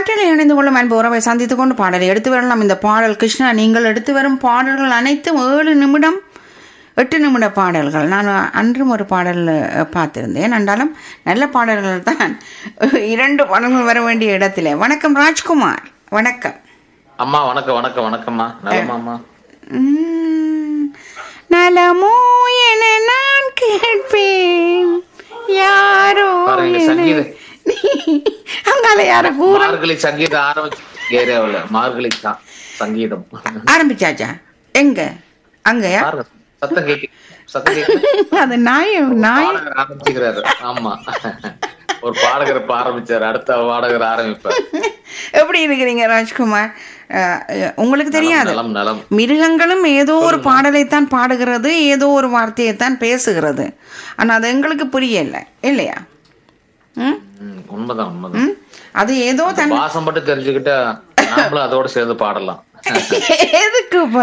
காற்றில் இணைந்து கொள்ளும் அன்பு உறவை சந்தித்துக் கொண்டு பாடலை எடுத்து வரலாம் இந்த பாடல் கிருஷ்ணா நீங்கள் எடுத்து வரும் பாடல்கள் அனைத்தும் ஏழு நிமிடம் எட்டு நிமிட பாடல்கள் நான் அன்றும் ஒரு பாடல் அஹ், பார்த்திருந்தேன் என்றாலும் நல்ல பாடல்கள் தான் இரண்டு பாடல்கள் வர வேண்டிய இடத்திலே வணக்கம் ராஜ்குமார் வணக்கம் அம்மா வணக்கம் வணக்கம் வணக்கம்மா நலமாம்மா உம், நலமோ என நான் கேட்பேன் யாரோ பாருங்க, என- சங்கீத- அங்கால யார கூற மார்கழி சங்கீதம் ஆரம்பிச்சு ஏரியாவுல மார்கழி சா- சங்கீதம் ஆரம்பிச்சாச்சா எங்க அங்கயா பாருங்க சத்தம் கேக்கு சத்தம் கேக்கு அது நாயம் நாயம் பாடகர் ஆரம்பிச்சுக்கிறாரு ஆமா ஒரு பாடகர் இப்ப ஆரம்பிச்சாரு அடுத்த பாடகர் ஆரம்பிப்பார் எப்படி இருக்கிறீங்க ராஜ்குமார் அஹ், அஹ், உங்களுக்கு தெரியாது நலம் நலம் மிருகங்களும் ஏதோ ஒரு பாடலைத்தான் பாடுகிறது ஏதோ ஒரு வார்த்தையைத்தான் பேசுகிறது ஆனா அது எங்களுக்கு புரியல இல்லையா ம் ம், உண்மைதான் உண்மைதான் ம்? அது ஏதோ தன் பாசம் மட்டும் தெரிஞ்சுக்கிட்டா நாமளும் அதோட சேர்ந்து பாடலாம் எதுக்கு இப்ப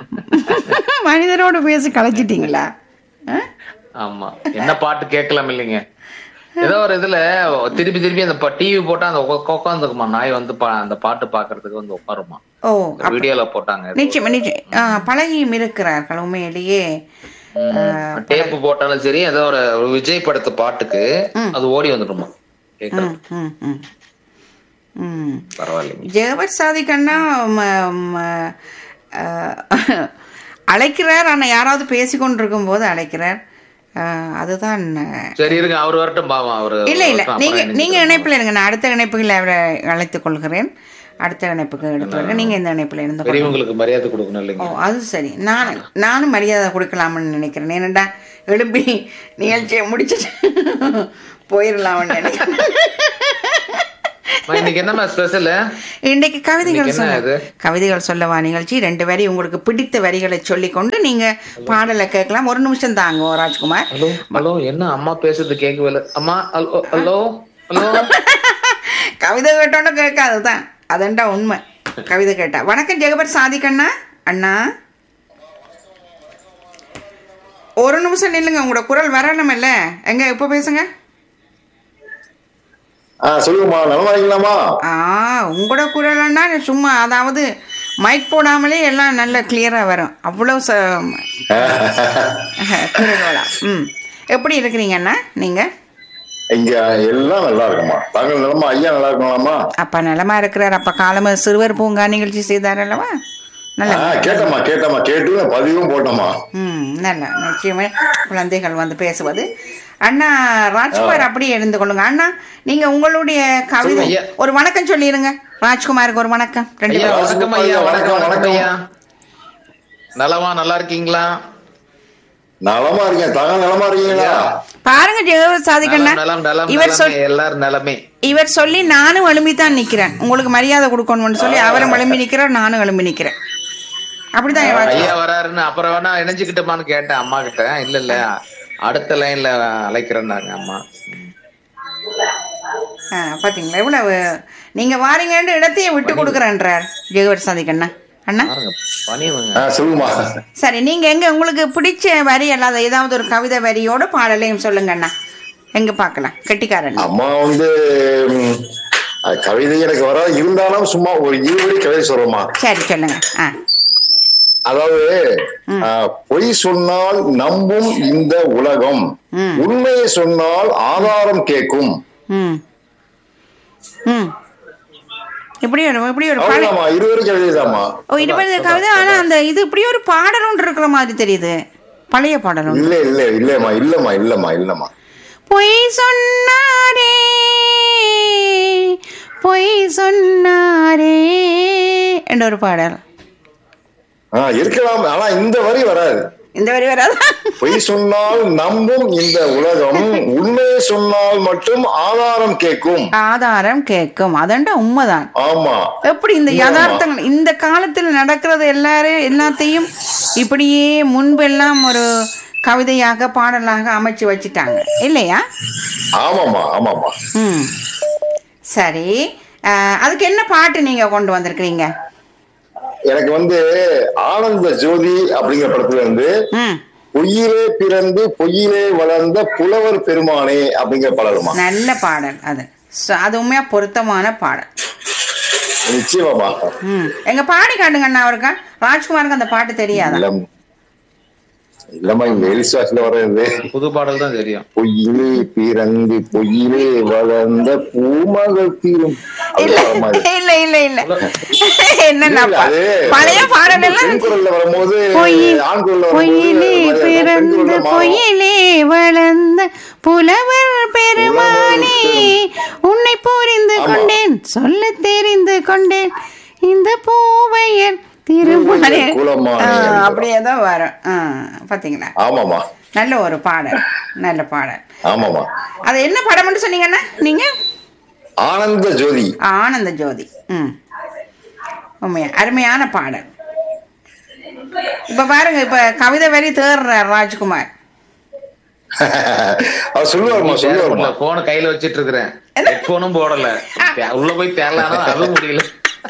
மனிதரோட பேசி கலைச்சிட்டீங்களா ஆ? ஆமா என்ன பாட்டு கேட்கலாம் இல்லைங்க ஏதோ ஒரு இதுல திருப்பி திருப்பி அந்த டிவி போட்டா அந்த உட்காந்துக்குமா நாய் வந்து பா- அந்த பாட்டு பாக்குறதுக்கு வந்து உட்காருமா ஓ வீடியோல போட்டாங்க நிச்சயம் நிச்சயம் ஆ, பழகியும் இருக்கிறார்கள் உண்மையிலேயே டேப்பு போட்டாலும் சரி ஏதோ ஒரு ஒரு விஜய் படத்து பாட்டுக்கு அது ஓடி வந்துடுமா கேட்கறது ம், ம், ம். பரவாயில்லைங்க ஜெகபத் சாதிக்கண்ணா ம- ம- ஆ, அழைக்கிறார் ஆனா யாராவது பேசிக்கொண்டிருக்கும் போது அழைக்கிறார் ஆ, அதுதான் சரி இருங்க அவர் வரட்டும் பாவம் அவரு இல்ல இல்ல வரட்டும், நீங்க அப்புறம் நீங்க இணைஞ்சுக்கிறோம். இணைப்புல இருங்க நான் அடுத்த இணைப்புகளை அவரை அழைத்துக் கொள்கிறேன் அடுத்த இணைப்புக்கு எடுத்து வரேன் நீங்க இந்த இணைப்புல இருந்து கொள்ளுங்க. பெரியவங்களுக்கு மரியாதை கொடுக்கணும் ஓ இல்லைங்க அது சரி நான் நானும் மரியாதை கொடுக்கலாம்னு நினைக்கிறேன் ஏனண்டா எழுப்பி நிகழ்ச்சியை முடிச்சிட்டு போயிடலாம்னு நினைக்கிறேன் அம்மா, இன்னைக்கு என்னம்மா ஸ்பெஷல் இன்னைக்கு கவிதைகள் இன்னைக்கு என்ன சொல்ல இது? கவிதைகள் சொல்லவா நிகழ்ச்சி ரெண்டு வரி உங்களுக்கு பிடித்த வரிகளை சொல்லிக்கொண்டு நீங்க பாடலை கேட்கலாம் ஒரு நிமிஷம் தாங்க ராஜ்குமார் ஹலோ ஹலோ என்ன அம்மா பேசுறது கேட்கவே இல்லை அம்மா ஹலோ ஹலோ ஹலோ கவிதை கேட்டோன்னு கேட்காதுதான் அதண்டா உண்மை கவிதை கேட்டா வணக்கம் ஜெகபர் சாதிக்கண்ணா அண்ணா ஒரு நிமிஷம் நில்லுங்க உங்களோட குரல் வரணும் இல்ல எங்க இப்ப பேசுங்க ஆ சொல்லுங்கம்மா நல்லா இருக்கீங்களாம்மா ஆ உங்களோட குரல்னா சும்மா அதாவது மைக் போடாமலே எல்லாம் நல்ல கிளியரா வரும் அவ்வளவு ச- குரல்களா ம் எப்படி இருக்கிறீங்க அண்ணா நீங்க இங்க எல்லாம் நல்லா இருக்குமா தாங்கள் நிலமா ஐயா நல்லா இருக்கலாமா அப்பா நலமா இருக்கிறார் அப்ப காலம சிறுவர் பூங்கா நிகழ்ச்சி செய்தார் அல்லவா நல்ல ஆ கேட்டம்மா கேட்டம்மா கேட்டு நான் பதிவும் போட்டோம்மா ம் நல்ல நிச்சயமே குழந்தைகள் வந்து பேசுவது அண்ணா ராஜ்குமார் அப்படியே இருந்து கொள்ளுங்க அண்ணா நீங்க உங்களுடைய கவிதை சொல்லுங்க ஐயா. ஒரு வணக்கம் சொல்லிருங்க ராஜ்குமாருக்கு ஒரு வணக்கம் ரெண்டு ஐயா பேரும். வணக்கம் ஐயா வணக்கம் வணக்கம் வணக்கம். ஐயா நலமா நல்லா இருக்கீங்களா நலமா இருக்கேன் தாங்கள் நலமா இருக்கீங்களா பாருங்க ஜெகவத் சாதிக்கண்ணா நலம் நலம் நலம் இவர் சொல் நலமே எல்லாரும் நலமே இவர் சொல்லி நானும் எழும்பி தான் நிக்கிறேன் உங்களுக்கு மரியாதை கொடுக்கணும்னு சொல்லி அவரும் எழும்பி நிக்கிறார் நானும் எழும்பி நிக்கிறேன் அப்படிதான் என் ராஜ்- ஐயா வராருன்னு அப்புறம் வேணா இணைஞ்சுக்கிட்டுமான்னு கேட்டேன் அம்மா கிட்ட இல்ல இல்ல அடுத்த லைன்ல அழைக்கிறேன்னாங்க அம்மா ஆ, பாத்தீங்களா எவ்வளவு நீங்க வாரீங்கன்னு இடத்தையே விட்டு கொடுக்குறேன்றார் ஜெகவத் சாதிக்கண்ணா அண்ணா பாருங்க பணிவுங்க ஆ சொல்லுங்கம்மா சரி நீங்க எங்க உங்களுக்கு பிடிச்ச வரி அல்லாத ஏதாவது ஒரு கவிதை வரியோட பாடலையும் சொல்லுங்க அண்ணா எங்க பார்க்கலாம் கெட்டிக்காரன் அம்மா வந்து ம், அது கவிதை எனக்கு வர இருந்தாலும் சும்மா ஒரு இருவடி கவிதை சொல்றோமா சரி சொல்லுங்க ஆ அதாவது ஆ, பொய் சொன்னால் நம்பும் இந்த உலகம் ம். உண்மையை சொன்னால் ஆதாரம் கேட்கும் ம் ம் இப்படி ஒரு இப்படி ஒரு பாடல் அவ்வளவுதாம்மா இருவரி கவிதை தாம்மா ஓ இருபது கவிதை ஆனா அந்த இது இப்படி ஒரு பாடல் ஒன்று இருக்கிற மாதிரி தெரியுது பழைய பாடல் ஒன்று இல்ல இல்ல இல்லம்மா இல்லம்மா இல்லம்மா இல்லம்மா பொய் சொன்னாரே பொய் சொன்னாரே என்ற ஒரு பாடல் ஆ இருக்கலாம் ஆனா இந்த வரி வராது இந்த வரி வராதா பொய் சொன்னால் நம்பும் இந்த உலகம் உண்மையை சொன்னால் மட்டும் ஆதாரம் கேட்கும் ஆதாரம் கேட்கும் அதண்டா உண்மைதான் ஆமா எப்படி இந்த ஆமா. யதார்த்தங்கள் இந்த காலத்தில் நடக்கிறது எல்லாரும் எல்லாத்தையும் இப்படியே முன்பெல்லாம் ஒரு கவிதையாக பாடலாக அமைச்சு வச்சுட்டாங்க இல்லையா ஆமாமா ஆமாமா ம் சரி அஹ், அதுக்கு என்ன பாட்டு நீங்க கொண்டு வந்திருக்கிறீங்க எனக்கு வந்து ஆனந்த ஜோதி அப்படிங்கிற படத்துல இருந்து ம் பொய்யிலே பிறந்து பொய்யிலே வளர்ந்த புலவர் பெருமானே அப்படிங்கிற படலுமா நல்ல பாடல் அது ச- அது உண்மையா பொருத்தமான பாடல் நிச்சயமாமா ம் எங்க பாடி காட்டுங்க அண்ணா அவருக்கா ராஜ்குமாருக்கு அந்த பாட்டு தெரியாதா இல்லம் இல்லம்மா இந்த எலிசாஸ்ல வர்றது புது பாடல் தான் தெரியும் பொய்யிலே பிறந்து பொய்யிலே வளர்ந்த பூமகள் தீரும் இல்ல இல்ல இல்ல இல்ல என்னன்னா இல்ல, அது பழைய பாடல் பெண் எல்லாம் குரல்ல வரும்போது பொய்யில் ஆண் குரல்ல பொய்யிலே வரும்போது பெண் பிறந்த குரல்ல மாறும். பொய்யிலே வளர்ந்த புலவர் பெருமானே உன்னை புரிந்து ஆமா. கொண்டேன் சொல்ல தெரிந்து கொண்டேன் இந்த பூவையர் திருமணே பூவையர் குலமானே அப்படின்னு அப்படியே தான் வரும் ஆ, பாத்தீங்களா ஆமாமா நல்ல ஒரு பாடல் நல்ல பாடல் ஆமாமா அது என்ன படம்னு சொன்னீங்கண்ணா நீங்க ஆனந்த ஜோதி ஆனந்த ஜோதி ம் உண்மையா அருமையான பாடல் இப்ப பாருங்க இப்ப கவிதை வரி தேடுறார் ராஜ்குமார் அவர் சொல்லுவாருமா சொல்லுவாருமா போன கையில வச்சிட்டு இருக்கிறேன் ஹெட்போனும் போடல தே- உள்ள போய் தேடலாம் அதுவும் முடியல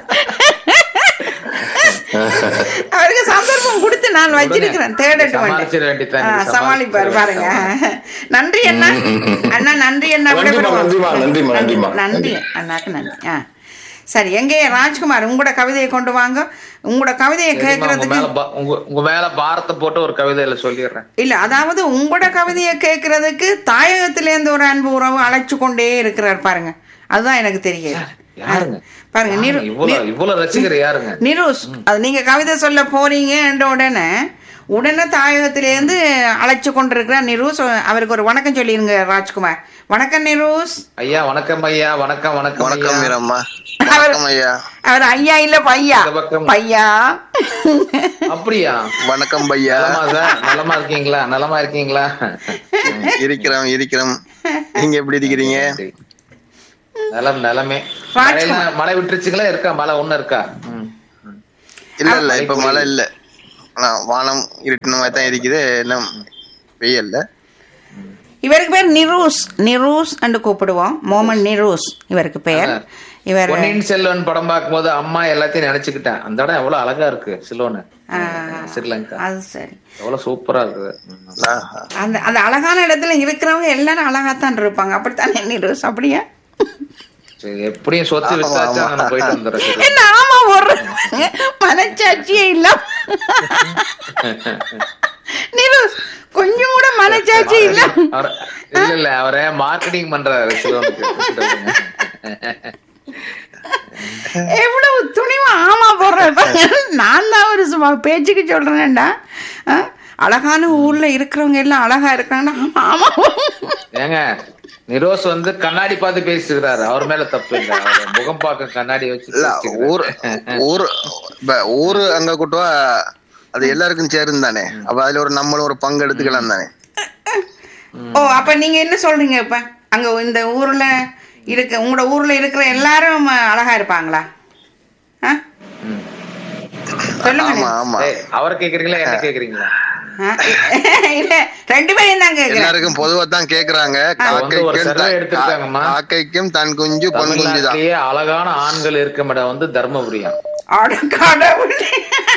அவருக்கு சந்தர்ப்பம் கொடுத்து நான் வச்சிருக்கிறேன் தேடட்டும் சமாளிச்சிட வேண்டியதுதான். ஆ, நீங்க சமாளிப்பார் பாருங்க நன்றி அண்ணா அண்ணா நன்றி அண்ணா நன்றிம்மா, விடைபெறுவோம். நன்றிம்மா, நன்றிம்மா, நன்றிம்மா, நன்றி அண்ணாக்கு நன்றி ஆ சரி எங்கே ராஜ்குமார் உங்களோட கவிதையை கொண்டு வாங்க உங்களோட கவிதையை சரிம்மா, உங்க கேட்கறதுக்கு மேல பா- உங்க உங்க மேல பாரத்தை போட்டு ஒரு கவிதையில சொல்லிடுறேன் இல்ல அதாவது உங்களோட கவிதையை கேட்கறதுக்கு தாயகத்திலேருந்து ஒரு அன்பு உறவு அழைச்சு கொண்டே இருக்கிறார் பாருங்க அதுதான் எனக்கு தெரியல யாருங்க பாருங்க நிரு இவ்வளவு இவ்வளவு ரசிகர் யாருங்க நிரூஸ் அது நீங்க கவிதை சொல்ல போறீங்கன்ற உடனே உடனே தாயகத்திலேருந்து அழைச்சு கொண்டிருக்கிறார் நிரூஸ் அவருக்கு ஒரு வணக்கம் சொல்லிருங்க ராஜ்குமார் வணக்கம் நிரூஸ் ஐயா வணக்கம் ஐயா வணக்கம் வணக்கம் வணக்கம் ஐயா. வீரம்மா அவர் வணக்கம் ஐயா அவர் ஐயா இல்ல பையா இந்த பக்கம். பையா அப்படியா வணக்கம் பையா நலமா சார் நலமா இருக்கீங்களா நலமா இருக்கீங்களா இருக்கிறோம் இருக்கிறோம் நீங்க எப்படி இருக்கிறீங்க சரி. நலம் நலமே ராஜ்குமார். மழையெல்லாம் மழை விட்டுருச்சுங்களா இருக்கா மழை ஒண்ணு இருக்கா ம். ம். இல்ல இல்ல இப்ப மழை இல்ல ஆனா வானம் இருட்டின மாதிரி தான் இருக்குது இன்னும் வெயில்ல இவருக்கு பேர் நிரூஸ் நிரூஸ் என்று கூப்பிடுவோம் மோமன் நிரூஸ் இவருக்கு பேர் இவர் பொன்னியின் செல்வன் படம் பார்க்கும்போது அம்மா எல்லாத்தையும் நினைச்சுக்கிட்டேன் அந்த இடம் எவ்வளவு அழகா இருக்கு சிலோனு ஆ, ஸ்ரீலங்கா அது சரி எவ்வளவு சூப்பரா இருக்குது ம். ஆஹா. அந்த அந்த அழகான இடத்துல இருக்கிறவங்க எல்லாரும் அழகாத்தான் இருப்பாங்க அப்படித்தானே நிரூஸ் அப்படியா சரி எப்படியும் சொத்து விசாரிச்சா நான் போயிட்டு வந்துடுறேன் சரி. என்ன ஆமா ஒரு மனச்சாட்சியே இல்ல நிரூஸ் கொஞ்சம் கூட மனச்சாட்சி இல்ல அவர- இல்ல இல்ல அவரை மார்க்கெட்டிங் பண்றாரு சிலோனுக்கு எவ்வளவு துணிவா ஆமா போடுறேன் நான் தான் ஒரு சும்மா பேச்சுக்கு சொல்றேன்டா ஆ, அழகான ஊர்ல இருக்கிறவங்க எல்லாம் அழகா இருக்கிறாங்கன்னா ஆமா ஆமா ஏங்க நிரோஸ் வந்து கண்ணாடி பார்த்து பேசிக்கிறாரு அவர் மேல தப்பு இல்ல அவர் முகம் பார்க்க கண்ணாடி வச்சு இல்ல பேசிக்கிறாரு. ஊர் ஊர் இப்ப ஊரு அங்க கூட்டுவா அது எல்லாருக்கும் சேரும் தானே அப்ப அதுல ஒரு நம்மளும் ஒரு பங்கு எடுத்துக்கலாம் தானே ஓ அப்ப நீங்க என்ன சொல்றீங்க இப்ப அங்க இந்த ஊர்ல இருக்க உங்களோட ஊர்ல இருக்கிற எல்லாரும் அழகா இருப்பாங்களா ஆ? ம். சொல்லுங்க ஆமா ஆமா ஏய், அவரை கேக்குறீங்களா என்ன கேக்குறீங்களா ஆ? இல்ல ரெண்டு பேரையும் தான் கேக்குறேன் எல்லாருக்கும் பொதுவா தான் கேக்குறாங்க வந்து ஒரு காக்கைக்கும் survey தன்- எடுத்திருக்காங்கம்மா. காக்கைக்கும் தன் குஞ்சு பொன் குஞ்சு தான் தமிழ்நாட்டிலேயே அழகான ஆண்கள் இருக்கும் இடம் வந்து தர்மபுரியா அட கடவுளே.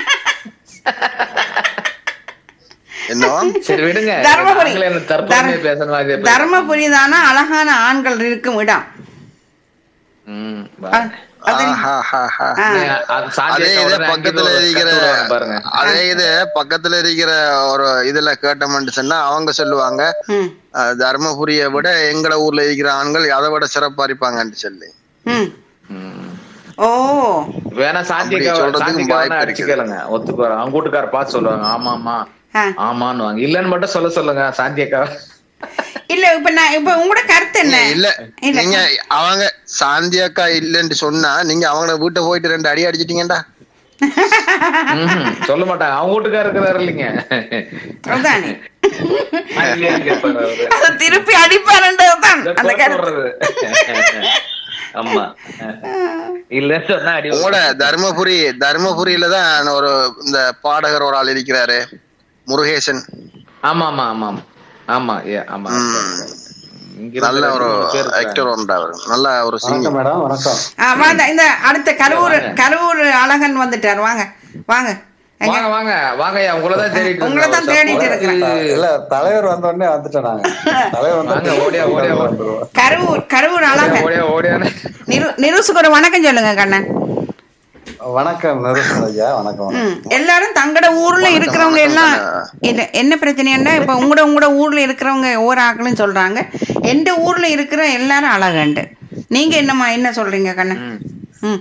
என்ன சரி விடுங்க தர்மபுரி. நாங்களே இந்த தற்போதைய பேசணும் அது எப்படி? தர்மபுரி தானா அழகான ஆண்கள் இருக்கும் இடம் ம், ஆ, பாருங்க. அது ஆஹாஹாஹா. ஆ. அது சாந்தி அதே அக்கா இது உடனே பக்கத்துல அங்கிருந்து ஒரு இருக்கிற கத்து விடுவாங்க பாருங்க அதே இது பக்கத்துல இருக்கிற ஒரு இதுல கேட்டோம்னு சொன்னா அவங்க சொல்லுவாங்க ம், அஹ், தர்மபுரியை விட எங்கட ஊர்ல இருக்கிற ஆண்கள் அதை விட சிறப்பா இருப்பாங்கன்னு சொல்லி ம். ம். ஓ வேணா சாந்தி அப்படி அக்கா சொல்றதுக்கும் சாந்தி அக்கா வாய்ப்பு வேணா அடிச்சு இருக்குது. கேளுங்க ஒத்துக்குவாரு அவங்க வீட்டுக்கார பார்த்து சொல்லுவாங்க ஆமா ஆமா ஆ. ஆமான்னு வாங்க இல்லன்னு மட்டும் சொல்ல சொல்லுங்க சாந்தி அக்கா இல்ல இப்ப நான் இப்ப உங்களோட கருத்து என்ன இல்ல இல்ல. நீங்க அவங்க சாந்தி அக்கா இல்லன்னு சொன்னா நீங்க அவங்க வீட்டை போயிட்டு ரெண்டு அடி அடிச்சிட்டீங்கடா ம்ஹும். சொல்ல மாட்டாங்க அவங்க வீட்டுக்கார இருக்கிறாரு இல்லைங்க அதுதானே அது இல்லையான்னு கேட்பாரு அவரு. அதை திருப்பி அடிப்பாருன்றதுதான் இதை அந்த குழப்பி கருத்து விடுறது. ஆமா இல்லன்னு சொன்னா அடி உங்களோட தர்மபுரி தர்மபுரியில தான் ஒரு இந்த பாடகர் ஒரு ஆள் இருக்கிறாரு முருகேசன் ஆமா ஆமா ஆமா ஆமா. ஆமா ஏ ஆமா ம். இங்க இருந்து நல்ல ஒரு ரெண்டு மூணு பேர் இருக்காங்க. ஆக்டர் உண்டு அவர் நல்ல ஒரு வணக்கம் சிங்கர் மேடம் வணக்கம் ஆ, வாங்க இந்த அடுத்த கருவூர் கருவூர் அழகன் வந்துட்டார் வாங்க வாங்க எங்க வாங்க வாங்க வாங்க ஐயா உங்களதான் தேடிட்டு உங்களை தான் இருந்தோம். தேடிட்டு இருக்கிறேன். இல்ல தலைவர் வந்த உடனே வந்துட்டேன் நாங்க தலைவர் வந்த வாங்க, உடனே ஓடியா, ஓடியா, வந்துருவோம் கருவூர் கருவூர் ஓடியா, அழகன் ஓடியா ஓடியான்னு நிரு நிருசுக்கு ஒரு வணக்கம் சொல்லுங்க கண்ணன் வணக்கம் நிருஷன் ஐயா வணக்கம் வணக்கம். ம், எல்லாரும் தங்கட ஊர்ல இருக்கிறவங்க எல்லாம் இது என்ன பிரச்சனைன்னா இப்ப உங்களோட உங்களோட ஊர்ல இருக்கிறவங்க ஒவ்வொரு ஆக்களும் சொல்றாங்க எந்த ஊர்ல இருக்கிற எல்லாரும் அழகண்டு நீங்க என்னம்மா என்ன சொல்றீங்க கண்ணன் ம்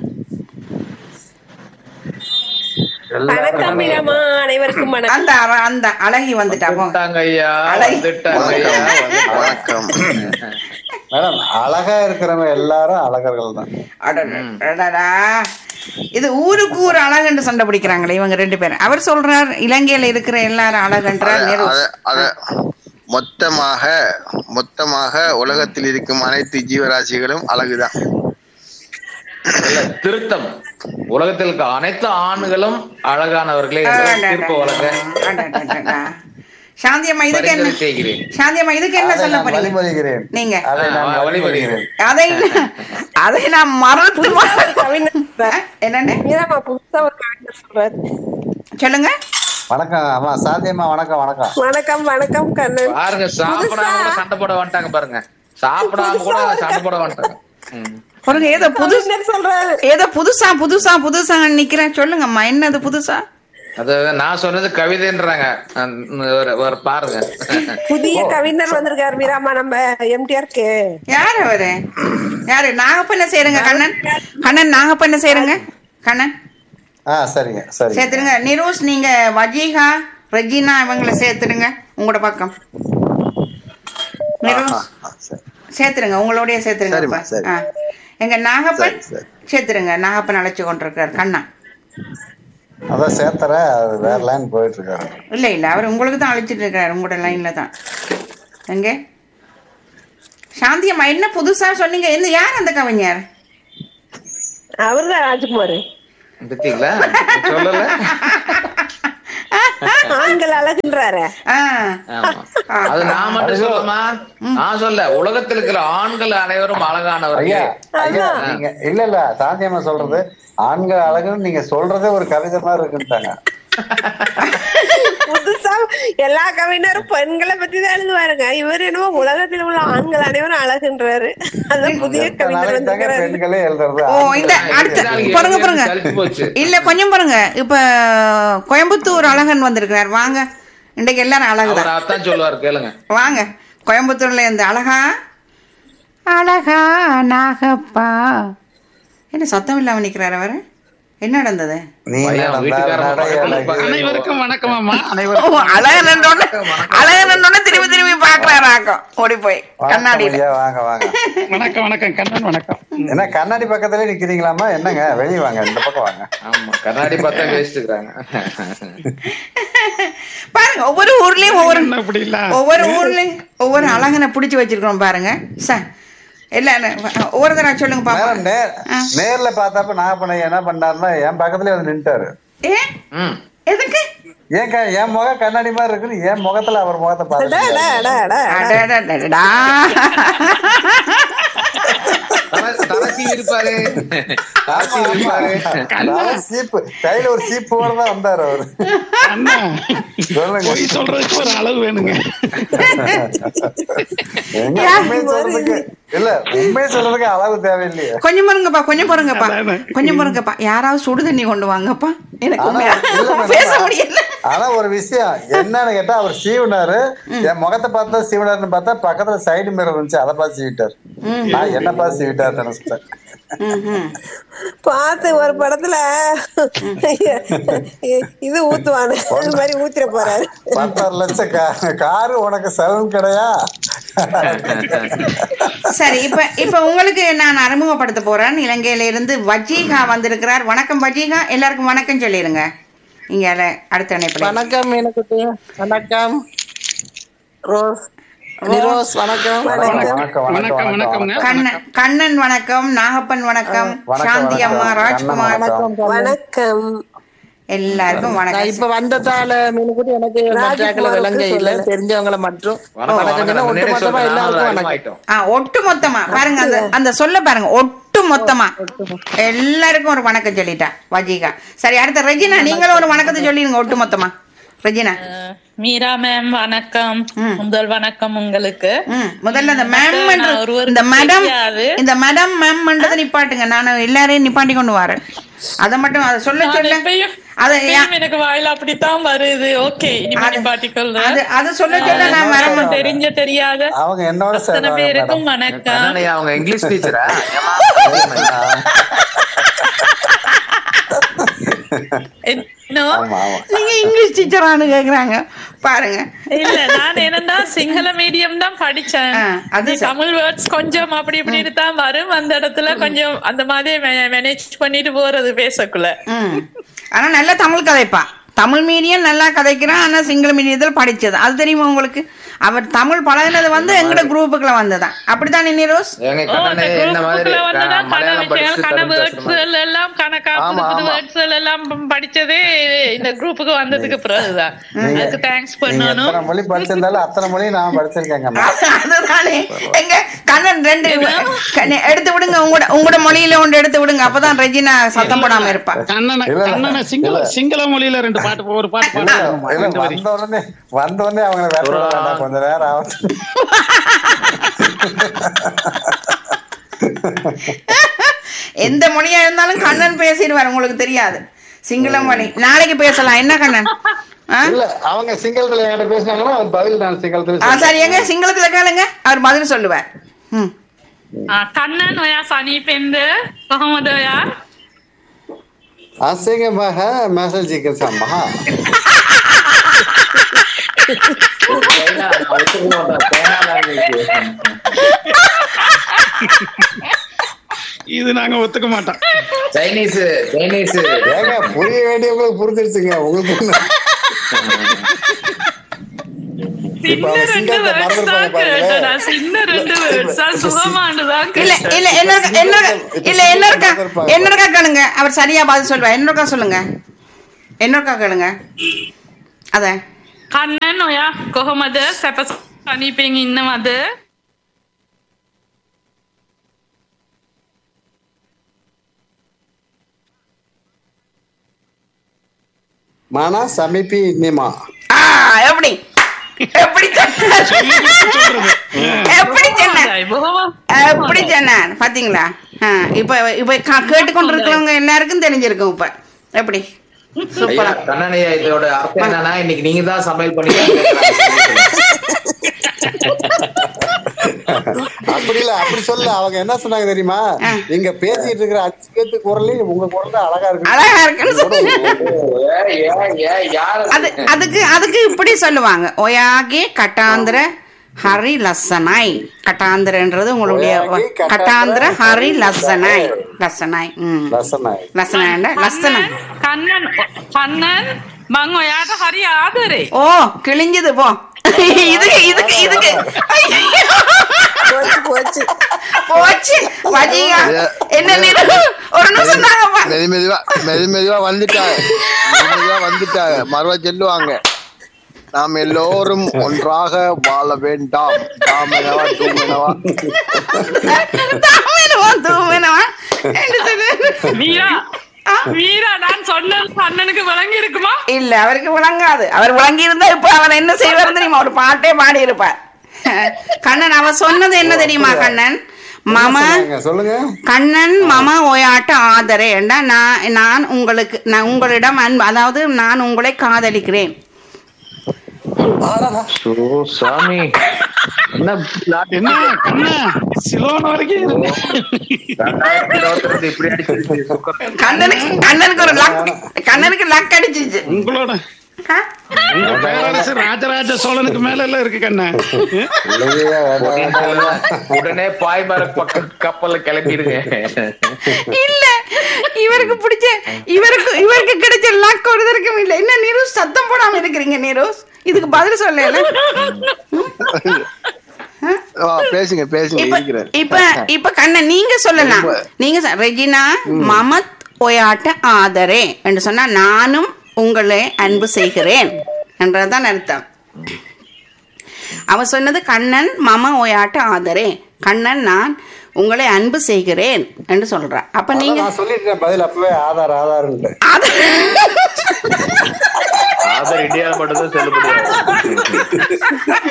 வணக்கம் மீராமா அனைவருக்கும் வணக்கம் அந்த அழ- அந்த அழகி வந்துட்டா போங்க வந்துட்டாங்க ஐயா அலை. வந்துட்டாங்க ஐயா வந்துட்டாங்க. வணக்கம் மேடம் அழகா இருக்கிறவங்க எல்லாரும் அழகர்கள் தான் அடடா, அடடா. இது ஊருக்கு ஊர் அழகுன்னு சண்டை பிடிக்கிறாங்களே இவங்க ரெண்டு பேரும் அவர் சொல்றார் இலங்கையில இருக்கிற எல்லாரும் அழகுன்றார் நெரு அத அத மொத்தமாக மொத்தமாக உலகத்தில் இருக்கும் அனைத்து ஜீவராசிகளும் அழகுதான் இல்ல, திருத்தம் உலகத்தில் இருக்க அனைத்து ஆண்களும் அழகானவர்களே என்று தீர்ப்பு வழங்க அடடடடா. சாந்தி அம்மா இதுக்கு என்ன பரிந்துரை செய்கிறேன் சாந்தி அம்மா இதுக்கு என்ன அதை சொல்ல நான் போறீங்க வழிமொழிகிறேன் நீங்க அதை நான் ஆ, வழிமொழிகிறேன் அதை அதை நான் மறந்து கவிஞர் என்னன்னு மீராமா புதுசா ஒரு கவிஞர் சொல்றாரு சொல்லுங்க வணக்கம் ஆமா சாந்தியம்மா வணக்கம் வணக்கம் வணக்கம் வணக்கம் கண்ணன் பாருங்க சாப்பிடாம கூட சண்டை போட வந்துட்டாங்க பாருங்க சாப்பிடாம கூட சண்டை போட வந்துட்டாங்க ம். பாருங்க ஏதோ புது கவிஞர் சொல்றாரு ஏதோ புதுசா புதுசா புதுசா நிக்கிறேன் சொல்லுங்கம்மா என்னது புதுசா அது நான் சொன்னது கவிதைன்றாங்க அந்த ஒரு- ஒரு பாருங்க புதிய கவிஞர் வந்திருக்காரு மீராமா நம்ம எம்டிஆர்க்கு யார் அவரு யாரு நாகப்பண்ண சேருங்க கண்ணன் கண்ணன் நாகப்பண்ண சேருங்க கண்ணன் ஆ சரிங்க சரிங்க சேர்த்துருங்க நிரூஸ் நீங்க வஜீகா ரெஜினா இவங்களை சேர்த்துடுங்க உங்களோட பக்கம் நிரூஸ் ஆ, சரி. சேர்த்துருங்க உங்களோடய சேர்த்துருங்க சரிம்மா, இப்ப. சரி. ஆ. எங்க நாகப்பன் சரி, சரி. சேர்த்துருங்க நாகப்பன் அழைச்சு கொண்டிருக்காரு கண்ணா அதான் சேர்த்தற அது வேற லைன் போயிட்டு இருக்காரு இல்ல இல்ல அவர் உங்களுக்கு தான் அழைச்சிட்டு இருக்காரு உங்களோட லைன்ல தான் எங்க சாந்தி அம்மா என்ன புதுசா சொன்னீங்க என்ன யார் அந்த கவிஞர் அவர்தான் ராஜ்குமார் பத்தீங்களா சொல்லல ஆண்கள் அழகுன்றாரு ஆ ஆமா. அது நான் மட்டும் சொல்லமா நான் சொல்ல உலகத்தில் இருக்கிற ஆண்கள் அனைவரும் அழகானவர்கள் ஐயா ஐயா நீங்க இல்ல இல்ல சாந்தியம்மா சொல்றது ஆண்கள் அழகுன்னு நீங்க சொல்றதே ஒரு கவிதை மாதிரி இருக்குன்ட்டாங்க புதுசா எல்லா கவிஞரும் பெண்களை பத்தி தான் எழுதுவாருங்க இவர் என்னமோ உலகத்தில் உள்ள ஆண்கள் அனைவரும் அழகுன்றாரு அதான் புதிய எத்தனை கவிஞர் நாளைக்கு தாங்க வந்திருக்கிறாரு பெண்களே எழுதுறது ஓ இந்த அடுத்த பாருங்க பாருங்க சலிச்சு போச்சு இல்ல கொஞ்சம் பாருங்க இப்ப கோயம்புத்தூர் அழகன் வந்திருக்கிறார் வாங்க இன்றைக்கு எல்லாரும் அவர் அழகுதான் அதான் சொல்லுவார் கேளுங்க வாங்க கோயம்புத்தூர்ல இருந்து அழகா அழகா நாகப்பா என்ன சத்தம் இல்லாம நிக்கிறாரு அவரு என்ன நடந்தது நீ பையன் நடந்தா வீட்டுக்காரன் நடை பக்கத்துல அழகு. அனைவருக்கும் வணக்கம் அம்மா ஓ, அனைவருக்கும் அழகன் என்னோட அழகன் என்னோட திரும்பி திரும்பி பாக்குறாரு ஆக்கம் ஓடி போய் வணக்கம் கண்ணாடியில ஐயா, வாங்க வாங்க வணக்கம் வணக்கம் கண்ணன் வணக்கம் என்ன கண்ணாடி பக்கத்துல நிக்கிறீங்களாமா என்னங்க வெளிய வாங்க இந்த பக்கம் வாங்க ஆமா கண்ணாடி பார்த்தா பேசிட்டுக்கிறாங்க பாருங்க ஒவ்வொரு ஊர்லயும் ஒவ்வொரு என்ன அப்படி இல்ல ஒவ்வொரு ஊர்லயும் ஒவ்வொரு அழகனை பிடிச்சு வச்சிருக்கிறோம் பாருங்க சார் இல்ல இல்ல, ஒவ்வொரு தடவை சொல்லுங்க மேடம் பாப்போம் நேர் நேர்ல பார்த்தப்ப நான் பண்ண என்ன பண்ணாருன்னா என் பக்கத்துலயே வந்து நின்ட்டாரு ஏ ம் எதுக்கு ஏன் க- என் முகம் கண்ணாடி மாதிரி இருக்குன்னு என் முகத்துல அவர் முகத்தை அடா, அடா, பார்த்து அடா, அடா. அடடடடடா. தலை- தலசி இருப்பாரு தலசி இருப்பாரு சீப்பு கையில ஒரு சீப்போட தான் வந்தாரு அவரு அண்ணா சொல்லுங்க பொய் சொல்றதுக்கு ஒரு அளவு வேணுங்க எங்க உண்மையை சொல்றதுக்கு இல்ல உண்மையை சொல்றதுக்கு அளவு தேவையில்லையே கொஞ்சம் பாருங்கப்பா கொஞ்சம் பாருங்கப்பா அதானே. கொஞ்சம் பாருங்கப்பா யாராவது சுடு தண்ணி கொண்டு வாங்கப்பா எனக்கு ஆனா உண்மையா இல்ல மேடம், பேச முடியல ஆனா ஒரு விஷயம் என்னன்னு கேட்டா அவர் சீவினாரு என் முகத்தை பார்த்தா சீவினாருன்னு பார்த்தா பக்கத்துல சைடு மிரர் இருந்துச்சு அதை பார்த்து சீவிட்டார் நான் என்ன பார்த்து சீவிட்டார் நினைச்சிட்டேன் ம்ஹும். பார்த்து ஒரு படத்துல இது ஊத்துவானு அது மாதிரி ஊத்திர போறாரு பத்தாறு லட்சம் கா- காரு உனக்கு செலவு கிடையா சரி இப்ப இப்ப உங்களுக்கு நான் அறிமுகப்படுத்த போறேன் இலங்கையில இருந்து வஜீகா வந்திருக்கிறார் வணக்கம் வஜீகா எல்லாருக்கும் வணக்கம் சொல்லிருங்க இங்க அடுத்த இணைப்புல வணக்கம் மீனக்குட்டி வணக்கம் ரோஸ் நிரோஸ் வணக்கம் வணக்கம் வணக்கம் வணக்கம் வணக்கம்ங்க கண்ணன் கண்ணன் வணக்கம் நாகப்பன் வணக்கம் வணக்கம், சாந்தி வணக்கம். அம்மா கண்ணன் ராஜ்குமார் வணக்கம். வணக்கம் எல்லாருக்கும் நான் வணக்கம் இப்ப வந்ததால மீனுக்குட்டி எனக்கு மற்றாக்களை விளங்க இல்ல தெரிஞ்சவங்கள மட்டும் வணக்கம் வணக்கம் சொன்னா வணக்கம் முன்னாடியே ஒட்டு மொத்தமா சொல்றேன் எல்லாருக்கும் நானும் வணக்கம் ஆயிட்டோம் ஆ ஒட்டு மொத்தமா பாருங்க அந்த அந்த சொல்ல பாருங்க ஒட்டு மொத்தமா எல்லாருக்கும் ஒரு வணக்கம் சொல்லிட்டா வஜீகா சரி அடுத்த ரெஜினா நீங்களும் ஒரு வணக்கத்தை சொல்லிடுங்க ஒட்டு மொத்தமா ரெஜினா மீரா மேம் வணக்கம் முதல் வணக்கம் உங்களுக்கு ம், முதல்ல இந்த மேம் நான் ஒருவருக்கு இந்த மேடம் தெரியாது. இந்த மேடம் மேம்ன்றதை நிப்பாட்டுங்க நான் எல்லாரையும் நிப்பாட்டி கொண்டு வரேன் அதை மட்டும் அதை சொல்ல நான் சொல்ல எப்பயும் அதை எப்பயும் எனக்கு வாயில அப்படித்தான் வருது ஓகே இனிமே அது- பாட்டிக்கொள்றேன் அது அது சொல்ல சொல்ல நான் வர மாட்டேன் தெரிஞ்ச தெரியாத அவங்க என்னோட அத்தனை சேர்ந்தவங்க பேருக்கும் மேடம் வணக்கம் கண்ணனையா அவங்க இங்கிலீஷ் டீச்சரா என்ன ஆமா ஆமா நீங்க இங்கிலீஷ் டீச்சரானு கேக்குறாங்க பாருங்க இல்ல நான் என்னன்னா சிங்கள மீடியம் தான் படிச்சேன் ஆ, அது நீ சரி. தமிழ் வேர்ட்ஸ் கொஞ்சம் அப்படி இப்படி தான் வரும் அந்த இடத்துல கொஞ்சம் அந்த மாதிரி மேனேஜ் பண்ணிட்டு போறது பேசக்குள்ள ம் ஆனா நல்ல தமிழ் கதைப்பா தமிழ் மீடியம் நல்லா கதைக்கிறான் ஆனா சிங்கள மீடியத்தில் படிச்சது அது தெரியுமா உங்களுக்கு அவர் தமிழ் பழகினது வந்து எங்கட குரூப்புக்குள்ள வந்ததான் அப்படித்தானே நீரோஸ் எங்க ஓ, அந்த கண்ணனை என்ன மாதிரி குரூப்புக்குள்ள வந்துதான் க- கன மலையாளம் விஷயங்கள், படிச்சு கன தமிழ் பேசுற மாதிரி. வேர்ட்ஸ் எல்லாம் கணக்கா ஆமா, புது புது ஆமா. வேர்ட்ஸ் எல்லாம் படிச்சதே இந்த குரூப்புக்கு வந்ததுக்கு பிறகுதான் அதுக்கு தேங்க்ஸ் நீங்க பண்ணணும் எத்தனை மொழி படிச்சிருந்தாலும் அத்தனை மொழி நான் படிச்சிருக்கேங்க அதுதானே எங்க கண்ணன் ரெண்டு கண்ணே- எடுத்து விடுங்க உங்களோட உங்களோட மொழியில ஒன்று எடுத்து விடுங்க அப்பதான் ரெஜினா சத்தம் போடாம இருப்பா கண்ணனை இல்ல, இல்ல. கண்ணனை சிங்கள இல்ல. சிங்கள மொழியில ரெண்டு பாட்டு ஒரு பாட்டு இல்ல, பாடுமா இல்ல, ரெண்டு வரி வந்த உடனே வந்த உடனே அவங்களை வேற விட வேண்டாம் கொஞ்ச நேரம் ஆகும் எந்த மொழியா இருந்தாலும் கண்ணன் பேசிடுவார் உங்களுக்கு தெரியாது சிங்கள மொழி நாளைக்கு பேசலாம் என்ன கண்ணன் ஆ? இல்ல அவங்க சிங்களத்துல என்கிட்ட பேசினாங்கன்னா அவர் பதில் நான் சிங்களத்துல ஆ, சரி எங்க சிங்களத்துல கேளுங்க அவர் பதில் சொல்லுவார் ம் කන්නන් ඔයා සනීපෙන්ද කොහොමද ඔයා அசிங்கமாக மெசேஜ் சம்மா சைனா, நான் ஒத்துக்க மாட்டேன். China language. இது நாங்க ஒத்துக்க மாட்டோம் சைனீஸ் சைனீஸ் ஏங்க புரிய வேண்டியவங்களுக்கு புரிஞ்சிருச்சுங்க உங்களுக்கு என்ன? இப்ப சின்ன அவங்க ரெண்டு சிங்கத்தை வேர்ட்ஸ் தான் மறந்துருப்பாங்க பாருங்களேன். கேட்டேன் சின்ன ரெண்டு வேர்ட்ஸ் தான் சுகமானு தான் இல்ல இல்ல என்ன என்ன இல்ல என்ன இருக்கா என்ன இருக்கா கேளுங்க அவர் சரியா பதில் சொல்லுவார் என்ன இருக்கா சொல்லுங்க என்ன இருக்கா கேளுங்க அத කන්නන් ඔයා කොහොමද සැප සනීපෙන් ඉන්නවද மானா சமிப்பி இன்னிமா ஆ எப்படி எப்படி சொன்னார் எப்படி சொன்னார் බොහොම எப்படி சொன்னார் பாத்தீங்களா ஆ, இப்ப இப்ப கா- கேட்டுக்கொண்டு இருக்கிறவங்க எல்லாருக்கும் தெரிஞ்சிருக்கும் இப்ப எப்படி ஐயா சூப்பரா கண்ணனையா இதோட அர்த்தம் என்னன்னா இன்னைக்கு நீங்க தான் சமையல் பண்ணி அப்படி இல்ல அப்படி சொல்ல அவங்க என்ன சொன்னாங்க தெரியுமா நீங்க பேசிட்டு இருக்கிற அஞ்சு பேத்து குரலையும் உங்க குரல் தான் அழகா இருக்கு அழகா இருக்குன்னு சொல்லுங்க யாரு அது அதுக்கு அதுக்கு இப்படி சொல்லுவாங்க ஒயாகி கட்டாந்திர ஹரி லசனாய் கட்டாந்திரன்றது உங்களுடைய ஒயாகி கட்டாந்திர கட்டாந்திர ஹரி ஹரி லசனாய் லசனாய். லசனாய் ம் லசனாய் லசனாய் லசனாய் කන්නන් කන්නන් මං ඔයාට හරි ආදරේ ஓ கிழிஞ்சது போ இதுக்கு இதுக்கு இதுக்கு போச்சு போச்சு போச்சு வஜிகா என்ன நிறு ஒரு நிமிஷம் தாங்கப்பா மெது மெதுவா மெது மெதுவா வந்துட்டாங்க மெது மெதுவா வந்துட்டாங்க மறுவா சொல்லுவாங்க நாம் எல்லோரும் ஒன்றாக வாழ வேண்டாம் தாமெனவா தூமெனவா தாமேனவா தூமேனவா என்று சொல்லு. மீரா மீரா நான் சொன்னது கண்ணனுக்கு விளங்கி இருக்குமா இல்ல அவருக்கு விளங்காது அவர் விளங்கி இருந்தா இப்ப அவர் என்ன செய்வார் தெரியுமா ஒரு பாட்டே பாடி இருப்பார் கண்ணன் அவ சொன்னது என்ன தெரியுமா கண்ணன் மம சொன்னாங்க, சொல்லுங்க கண்ணன் மம ஓயாட்ட ஆதரே என்றா நான் நான் உங்களுக்கு நான் உங்களிடம் அன்பு அதாவது நான் உங்களை காதலிக்கிறேன் ஓ சாமி என்ன என்ன கண்ணா சிலோன் வரைக்கும் இருங்க. ரெண்டாயிரத்தி இருபத்தி ரெண்டு இப்படி அடிச்சிருச்சு சுக்கர் கண்ணனுக்கு கண்ணனுக்கு ஒரு லக் கண்ணனுக்கு லக் அடிச்சிச்சு உங்களோட ஆ? உங்க பேரரசு ராஜராஜ சோழனுக்கு மேல எல்லாம் இருக்கு கண்ணா இல்லையா, வேண்டாம், வேண்டாம், வேண்டாம். உடனே பாய்மர பக்க கப்பல்ல கிளம்பிடுங்க இல்ல இவருக்கு பிடிச்ச இவருக்கு இவருக்கு கிடைச்ச லக் ஒருத்தருக்கும் இல்ல என்ன நீரோஸ் சத்தம் போடாம இருக்கிறீங்க நீரோஸ் இதுக்கு பதில் சொல்லல ஆ, பேசுங்க பேசுங்க இப்ப இருக்கிறேன் இப்ப இப்ப கண்ணன் நீங்க சொல்லலாம் நீங்க சொ- ரெஜினா மமத் ஒயாட்ட ஆதரே என்று சொன்னா நானும் உங்களை அன்பு செய்கிறேன் என்றதுதான் அர்த்தம் அவன் சொன்னது கண்ணன் மம ஒயாட்ட ஆதரே கண்ணன் நான் உங்களை அன்பு செய்கிறேன் என்று சொல்றான் அப்ப நீங்க நான் சொல்லிட்டேன் பதில் அப்பவே ஆதார் ஆதார்ன்ட்டு அது- காதல் இந்தியாவில் மட்டும்தான் செல்லுபடி ஆகும்.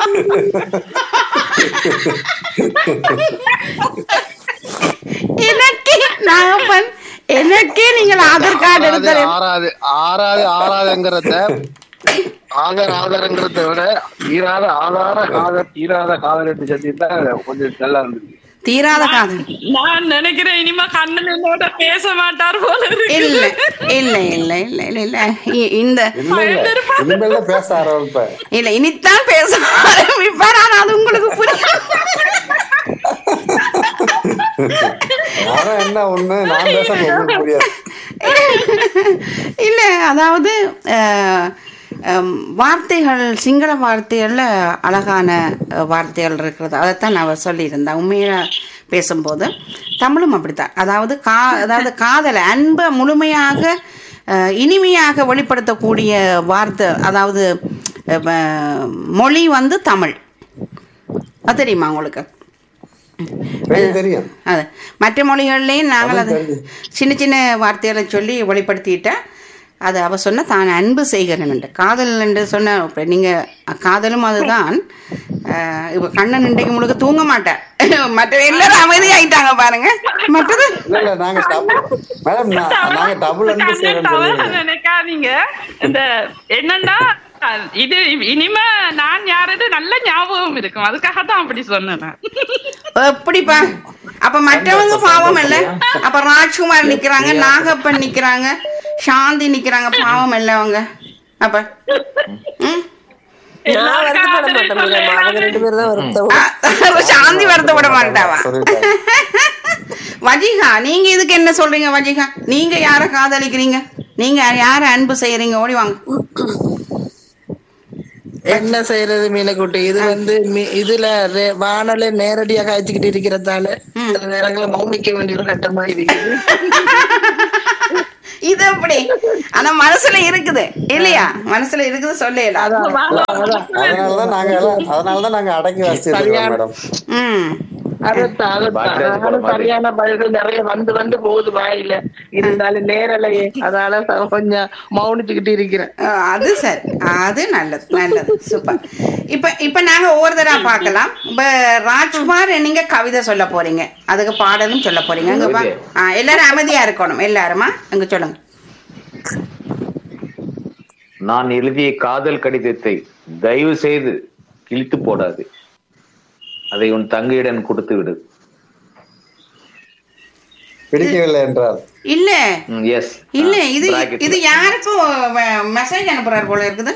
எனக்கே நாகப்பன் எனக்கே நீங்கள் ஆதார் கார்டு ஆறாது எடுத்து ஆறாது ஆறாது ஆறாதுங்கிறத ஆதார் ஆதாரங்கிறத விட தீராத ஆதார காதல் தீராத காதல் என்று சொல்லியிருந்தா கொஞ்சம் நல்லா இருந்தது தீராத காதல் நான் நினைக்கிறேன் இனிமே கண்ணன் என்னோட பேச மாட்டார் போல இல்ல இருக்கு இல்ல இல்ல இல்ல இல்ல இல்ல இ- இந்த இல்ல இல்ல இனிமேல் தான் பேச ஆரம்பிப்பேன் இல்ல இனித்தான் பேச ஆரம்பிப்பார் ஆனா அது உங்களுக்கு புரியும் ஆனா என்ன ஒண்ணு நான் பேசுறது உங்களுக்கு புரியாது இல்ல அதாவது அஹ், ஹம், வார்த்தைகள் சிங்கள வார்த்தைகள்ல அழகான அஹ், வார்த்தைகள் இருக்கிறது அதைத்தான் நான் சொல்லியிருந்தேன் உண்மையா பேசும்போது தமிழும் அப்படித்தான் அதாவது கா அதாவது காதலை அன்பை முழுமையாக அஹ், இனிமையாக வெளிப்படுத்தக்கூடிய வார்த்தை அதாவது அஹ், வ- மொழி வந்து தமிழ் அது தெரியுமா உங்களுக்கு தெரியும் தெரியும் அது மற்ற மொழிகள்லையும் நாங்கள் அது சின்ன சின்ன வார்த்தைகளை சொல்லி வெளிப்படுத்திட்டா அது அவ சொன்ன தான் அன்பு செய்கிறேன் என்று காதல் என்று சொன்ன இப்ப நீங்க காதலும் அதுதான் அஹ், இப்ப கண்ணன் இன்றைக்கு முழுக்க தூங்க மாட்டேன் மற்ற எல்லாரும் அமைதியாயிட்டாங்க பாருங்க மற்றது இல்ல இல்ல நாங்க டபுள் மேடம் நாங்க டபுள் அன்பு செய்யறோம் தவறு சொல்லுங்க நினைக்காதீங்க இந்த என்னன்னா இது இனிமே நான் யாரது நல்ல ஞாபகம் இருக்கும் அதுக்காக தான் அப்படி சொன்னேன் நான். எப்படிப்பா அப்ப மற்றவங்க பாவம் இல்ல அப்ப ராஜ்குமார் நிக்கிறாங்க நாகப்பன் நிக்கிறாங்க சாந்தி நிக்கிறாங்க பாவம் இல்ல அவங்க அப்ப ம் நான் வருத்தப்பட மாட்டேன் மீரம்மா. அவங்க ரெண்டு பேரும் தான் வருத்தம் ஆ, சாந்தி வருத்தப்பட மாட்டாவா சொல்லிட்டாங்க வஜிகா நீங்க இதுக்கு என்ன சொல்றீங்க வஜிகா நீங்க யார காதலிக்கிறீங்க நீங்க யார அன்பு செய்யறீங்க ஓடி வாங்க என்ன செய்யறது மீனக்குட்டி இது வந்து மீ- இதுல ரே- வானொலி நேரடியா காய்ச்சிக்கிட்டு இருக்கிறதால சில நேரங்கள மௌனிக்க வேண்டிய ஒரு கட்டமா இருக்குது இது எப்படி ஆனா மனசுல இருக்குது இல்லையா மனசுல இருக்குது சொல்லல அதனாலதான் நாங்க எல்லாம் அதனாலதான் நாங்க அடக்கி வச்சிருக்கோம் மேடம் ம் அதைத்தான், அதைத்தான். பாக்கியராஜ் போற நானும் மாதிரி. சரியான பதில்கள் நிறைய வந்து வந்து போகுது வாயில இருந்தாலும் நேரலையே அதனால ச- கொஞ்சம் மௌனிச்சுக்கிட்டு இருக்கிறேன் ஆ, அது சரி அது நல்லது நல்லது சூப்பர் இப்ப இப்ப நாங்க ஒவ்வொரு தடவை பார்க்கலாம் இப்ப ராஜ்குமார் நீங்க கவிதை சொல்ல போறீங்க அதுக்கு பாடலும் சொல்ல போறீங்க அங்க வா. ஆ, எல்லாரும் அமைதியா இருக்கணும் எல்லாருமா அங்க சொல்லுங்க நான் எழுதிய காதல் கடிதத்தை தயவு செய்து கிழித்து போடாது அதை உன் தங்கையிடம் கொடுத்து விடு பிடிக்கவில்லை என்றால் இல்ல எஸ் இல்ல இது இது யாருக்கும் மெசேஜ் அனுப்புறாரு போல இருக்குது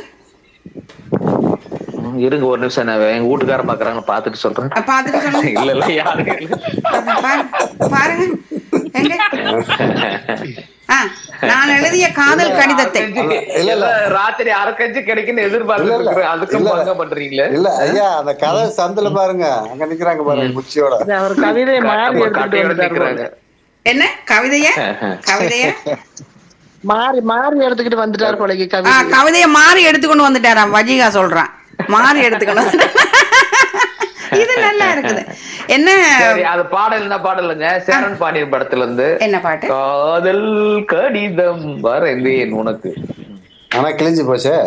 இருங்க ஒரு நிமிஷம் நான் எங்க வீட்டுக்காரன் பாக்குறாங்க பாத்துட்டு சொல்றேன் அ, பார்த்துட்டு சொல்லுங்க இல்ல இல்ல யாரும் இல்ல. அது பாரு- பாருங்க எங்க ஆ, நான் எழுதிய காதல் கடிதத்தை இல்ல, இல்ல. ராத்திரி அரைக்கஞ்சு கிடைக்குன்னு இல்ல, இல்ல. எதிர்பார்த்து அதுக்கும் இல்ல. பங்க பண்றீங்களே இல்ல ஐயா அந்த கதை சந்தில பாருங்க அங்க நிக்கிறாங்க பாருங்க குச்சியோட இது அவர் கவிதை மாறி ஆமா, எடுத்துட்டு கட்டையோட வந்துட்டாரு நிக்கிறாங்க. போல. என்ன கவிதைய கவிதைய மாறி மாறி எடுத்துக்கிட்டு வந்துட்டாரு போலக்கு ஆ, கவிதை கவிதைய மாறி எடுத்துக்கொண்டு வந்துட்டாராம் வஜிகா சொல்றான் மாறி எடுத்துக்கணும் இது நல்லா இருக்குது என்ன சரி அது பாடல் என்ன பாடலுங்க சேரன் பாண்டியன் படத்துல இருந்து என்ன பாட்டு காதல் கடிதம் வரைந்தேன் உனக்கு ஆனா கிழிஞ்சு போச்சே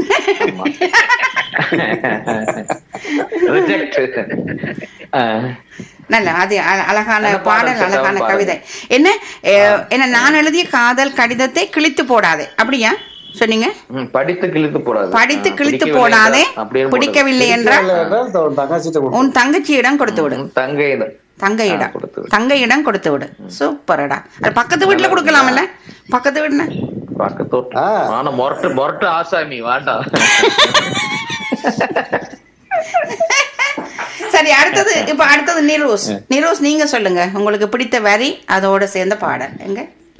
ரிஜெக்ட் நல்ல அது அ- அழகான அந்த பாடல் பாடல் சொல்லுங்க, அழகான பாருங்க. கவிதை என்ன அஹ், என்ன நான் எழுதிய காதல் கடிதத்தை கிழித்து போடாதே அப்படியா சொன்னீங்க படித்து கிழித்து போடாது படித்து ஆ, கிழித்து பிடிக்கவில்லை போடாதே என்றால் அப்படியே பிடிக்கவில்லை என்றால் பிடிக்கவில்லை என்றால் உன் தங்கச்சிட்ட கொடு. உன் தங்கச்சியிடம் கொடுத்து விடு போடாது. தங்கையிடம் தங்கையிடம் ஆ, கொடுத்து விடு. தங்கையிடம் கொடுத்து விடு சூப்பரடா அது பக்கத்து வீட்டுல கொடுக்கலாம்ல பக்கத்து வீட்டுல பக்கத்து வீட்டு. ஆ. ஆனா மொரட்டு மொரட்டு ஆசாமி வேண்டாம் சரி அடுத்தது இப்ப அடுத்தது நிரோஸ் நிரோஸ் நீங்க சொல்லுங்க உங்களுக்கு பிடித்த வரி அதோட சேர்ந்த பாடல் எங்க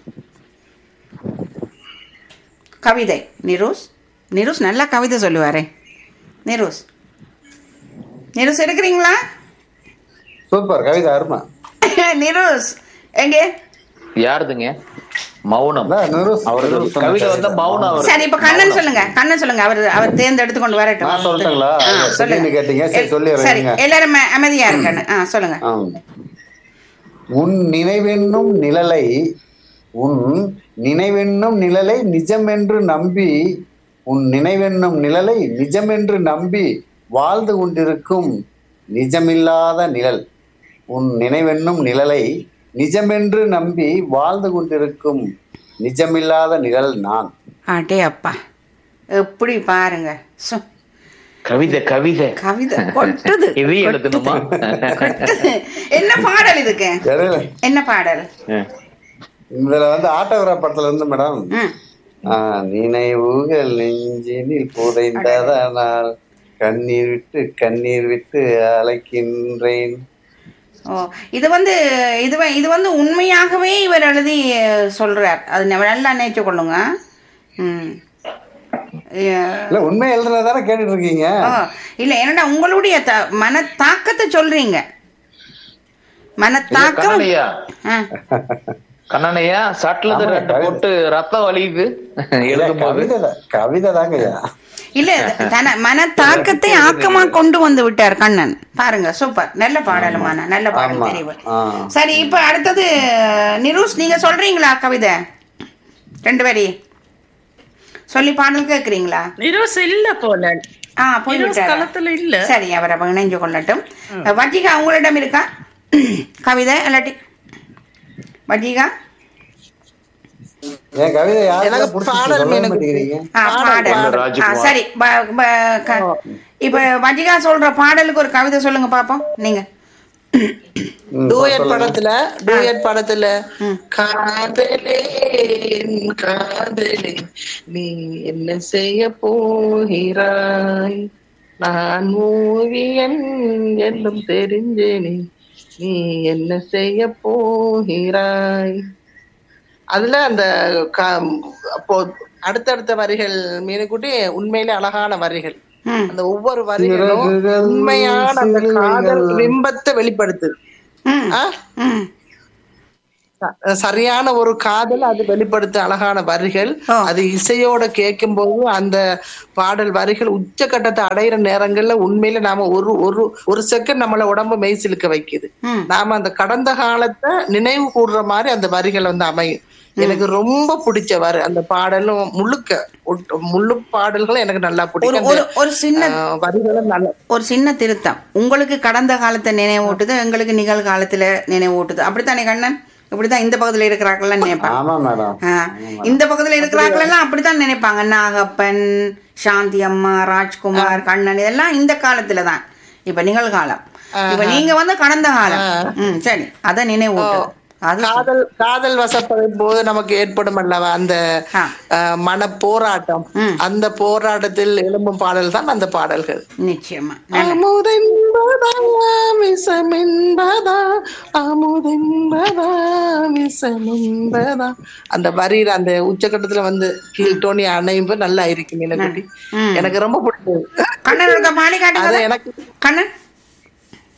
கவிதை நிரோஸ் நிரோஸ் நல்லா கவிதை சொல்லுவாரே நிரோஸ் நிரோஸ் எடுக்கிறீங்களா சூப்பர் கவிதை அருமை நிரோஸ் எங்கே யாருதுங்க மௌனம் அதான் நிரோஸ் அவரது நிரோஸ் கவிதை வந்து மௌனம் அவர் சரி இப்ப கண்ணன் சொல்லுங்க கண்ணன் சொல்லுங்க அவர் அவர் தேர்ந்தெடுத்து கொண்டு வரட்டும் நான் சொல்லட்டுங்களா? ஆ, சரின்னு சொல்லுங்க கேட்டீங்க. சரி, சொல்லிடுறேன் சரி இருங்க. எல்லாரும் அ- அமைதியா இருங்க ஆ சொல்லுங்க ஆம். உன் நினைவென்னும் நிழலை உன் நினைவென்னும் நிழலை நிஜம் என்று நம்பி உன் நினைவென்னும் நிழலை நிஜமென்று நம்பி வாழ்ந்து கொண்டிருக்கும் நிஜமில்லாத நிழல் உன் நினைவென்னும் நிழலை நிஜமென்று நம்பி வாழ்ந்து கொண்டிருக்கும் நிஜமில்லாத நிழல் நான் அடே அப்பா எப்படி பாருங்க சு, கவிதை கவிதை கவிதை கொட்டுது இது எழுதணுமா கொட்டுது. என்ன பாடல் இதுக்கு இடையில என்ன பாடல் இதுல வந்து ஆட்டோகிராஃப் படத்துல இருந்து மேடம் ம் ஆஹ், நினைவுகள் நெஞ்சினில் புதைந்ததனால் கண்ணீர் விட்டு கண்ணீர் விட்டு அழைக்கின்றேன் ஓ இது வந்து இது வ- இது வந்து உண்மையாகவே இவர் எழுதி அஹ், சொல்றார் அது ந- நல்லா நினைச்சு கொள்ளுங்க ம் அஹ், இல்ல உண்மை எழுதுனதானே கேட்டுட்டு இருக்கீங்க ஓ, இல்ல என்னடா உங்களுடைய த- மன தாக்கத்தை சொல்றீங்க மனத்தாக்கம் கண்ணனையா ஆ, கண்ணனையா சட்டில ஆமா, ரெண்டு கவிதை. போட்டு ரத்தம் வலியுது எழுதும் போது கவிதை தான். கவிதை தாங்கய்யா இல்ல தன மனத்தாக்கத்தை ஆக்கமா கொண்டு வந்து விட்டார் கண்ணன் பாருங்க சூப்பர் நல்ல பாடலுமான நல்ல பாடல் ஆமா. தெரிவு ஆ. சரி இப்ப அடுத்தது நிரூஷ் நீங்க சொல்றீங்களா கவிதை ரெண்டு வரி சொல்லி பாடல் கேக்குறீங்களா நிரோஸ் இல்ல போல ஆ போய் நிரோஸ் விட்டாரா? களத்துல இல்ல சரி அவரை அப்ப இணைஞ்சு கொள்ளட்டும் வட்டிகா உங்களிடம் இருக்கா கவிதை இல்லாட்டி வட்டிகா என் கவிதை யாருக்கு எனக்கு பிடிச்சிச்சு பாடல் சொல்லவே எனக்கு மாட்டேங்கிறீங்க ஆ, பாடல் ஆ, ராஜ்குமார். சரி ப- ப- க- இப்ப வட்டிகா சொல்ற பாடலுக்கு ஒரு கவிதை சொல்லுங்க பாப்போம் நீங்க ம், டூயட் சொல்லுங்க. படத்துல டூயட் படத்துல காதலே என் காதலே நீ என்ன செய்ய போகிறாய் நான் ஓவியன் என்னும் தெரிஞ்சேனே நீ என்ன செய்ய போகிறாய் அதுல அந்த க- அப்போ அடுத்தடுத்த வரிகள் மீனுக்குட்டி உண்மையிலே அழகான வரிகள் ம். அந்த ஒவ்வொரு வரிகளும் சிறகுகள் உண்மையான அந்த காதல் சிறகுகள். பிம்பத்தை வெளிப்படுத்துது ம், ஆ? ம். ச- சரியான ஒரு காதல் அது வெளிப்படுத்த அழகான வரிகள் ஓ. அது இசையோட கேட்கும் போது அந்த பாடல் வரிகள் உச்சக்கட்டத்தை அடையிற நேரங்கள்ல உண்மையில நாம ஒரு ஒரு ஒரு செகண்ட் நம்மள உடம்பு மெய்சிலுக்க வைக்குது ம். நாம அந்த கடந்த காலத்தை நினைவு கூடுற மாதிரி அந்த வரிகள் வந்து அமையும் எனக்கு ரொம்ப பிடிச்ச வரி அந்த பாடலும் முழுக்க ஒட்டு- முழு பாடல்களும் எனக்கு நல்லா ஒரு பிடிக்கும் ஒரு அந்த, ஒரு சின்ன ஆ, வரிகளும் நல்ல ஒரு சின்ன திருத்தம் உங்களுக்கு கடந்த காலத்தை நினைவூட்டுது எங்களுக்கு நிகழ்காலத்துல நினைவூட்டுது அப்படித்தானே கண்ணன் இப்படித்தான் இந்த பக்கத்துல இருக்கிறார்கள் நினைப்பாங்க ஆமா மேடம் ஆ, இந்த பக்கத்துல இருக்கிறார்கள் எல்லாம் அப்படித்தான் நினைப்பாங்க நாகப்பன் சாந்தி அம்மா ராஜ்குமார் கண்ணன் இதெல்லாம் இந்த காலத்துல தான் இப்ப நிகழ்காலம் இப்ப நீங்க வந்து கடந்த காலம் ம் சரி அத நினைவூட்டுது அது காதல் காதல் வசப்படும் போது நமக்கு ஏற்படும் அல்லவா அந்த ஆ. அஹ், மன போராட்டம் ம். அந்த போராட்டத்தில் எழும்பும் பாடல் தான் அந்த பாடல்கள் நிச்சயமா நல்ல அமுதென்பதா விஷமென்பதா அமுதென்பதா விஷமென்பதா அந்த வரியில அந்த உச்சக்கட்டத்துல வந்து கீழ் டோனி அணையும் போது நல்லா இருக்கும் எனக்கு ம். எனக்கு ரொம்ப பிடிச்சது கண்ணன் இருக்க பாடி அது காட்டுங்க எனக்கு கண்ணன்